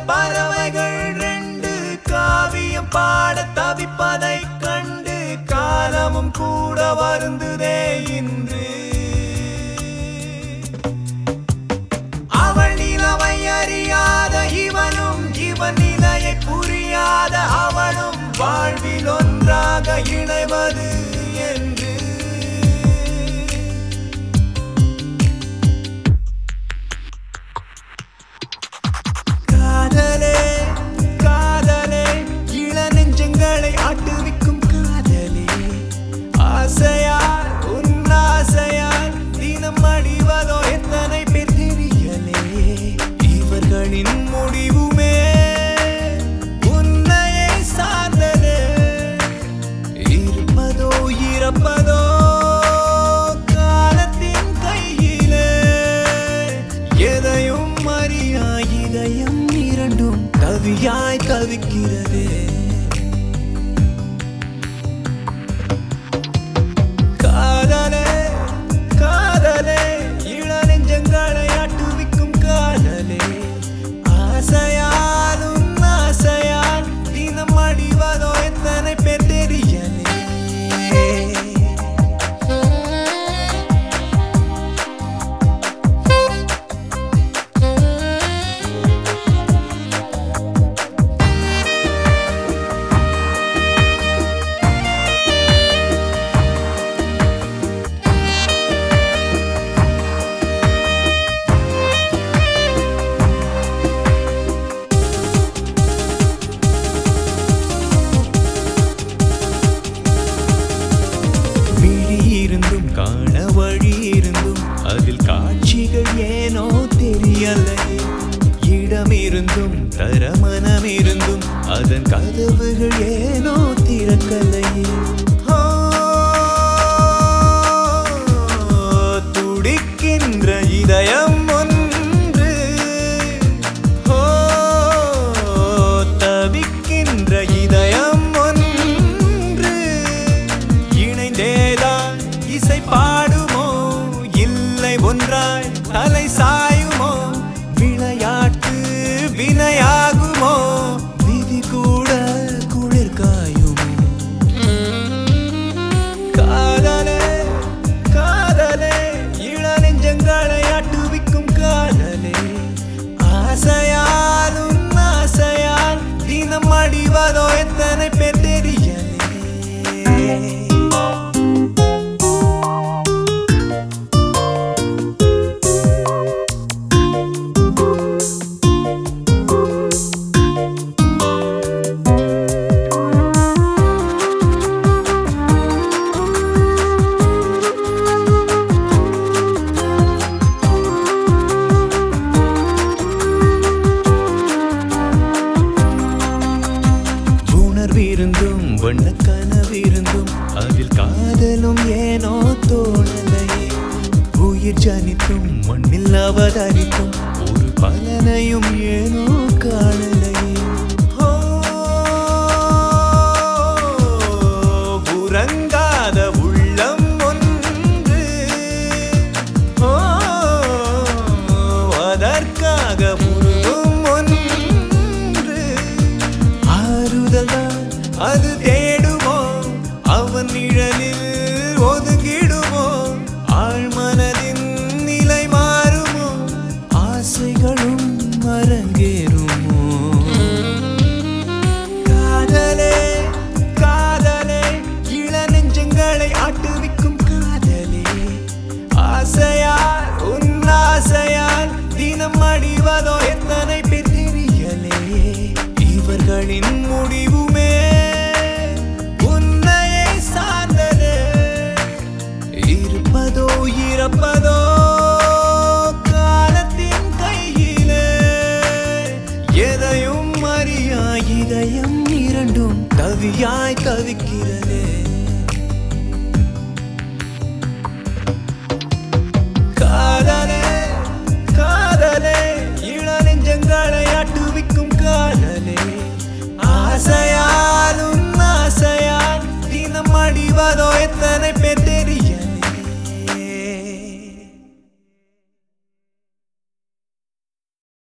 பறவைகள் ரெண்டு காவியம் பாட தவிப்பதை கண்டு காலமும் கூட வருந்துதே இன்று அவள் நிலவை அறியாத இவனும் இவன் நிலையை புரியாத அவனும் வாழ்வில் ஒன்றாக இணைவது என்று காதலே காதலே இள நெஞ்சங்களை ஆட்டுவிக்கும் காதலே ஆசையால் உன் ஆசையால் தினம் அடிவதோ எத்தனை பேர் தெரியலே இவர்களின் முடிவுமே உன்னையே சார்ந்தது இருப்பதோ இறப்பதோ காலத்தின் கையிலே எதையும் அறியா இதயம் இரண்டும் கவியாய் தவிக்கிறதே காதலே காதலே இள நெஞ்சங்களை ஆட்டுவிக்கும் காதலே ஆசையாலும் ஆசையால் தினம் அடிவதோ எத்தனை பேர் தெரியலே விழி இருந்தும் காண வழி இருந்தும் அதில் காட்சிகள் ஏனோ தெரியலையே இடம் இருந்தும் தர மனம் இருந்தும் அதன் கதவுகள் ஏனோ திறக்கலையே ஆ, துடிக்கின்ற இதயம் ஒன்று ஓ, தவிக்கின்ற இதயம் ஒன்று இணைந்தேதான் இசை பாடுமோ இல்லை ஒன்றாய் தலை சாயுமோ விளையாட்டு வினையாகுமோ விதி கூட குளிர் காயுமோ காதலே காதலே இள நெஞ்சங்களை ஆட்டுவிக்கும் காதலே ஆசையாலும் ஆசையால் தினம் அடிவதோ எத்தனை பேர் தெரியலே உணர்விருந்தும் வண்ண கனவிருந்தும் அதில் காதலும் ஏனோ தோணலையே உயிர் ஜனித்தும் மண்ணில் அவதரித்தும் ஒரு பலனையும் ஏனோ காணலையே ஓ, உறங்காத உள்ளம் ஒன்று ஓ, அதற்காக முழுதும் ஒன்று ஆறுதல் தான் அது தேடுமோ அவன் நிழலில் ஒதுங்கிடுமோ ஆழ்மனதின் நிலை மாறுமோ ஆசைகளும் அரங்கேறுமோ காதலே காதலே இள நெஞ்சங்களை ஆட்டுவிக்கும் காதலே ஆசையால் உன் ஆசையால் தினம் அடிவதோ எத்தனை பேர் தெரியலே இவர்களின் முடிவுமே உன்னையே சார்ந்தது இருப்பதோ இறப்பதோ காலத்தின் கையிலே எதையும் அறியா இதயம் இரண்டும் கவியாய் தவிக்கிறதே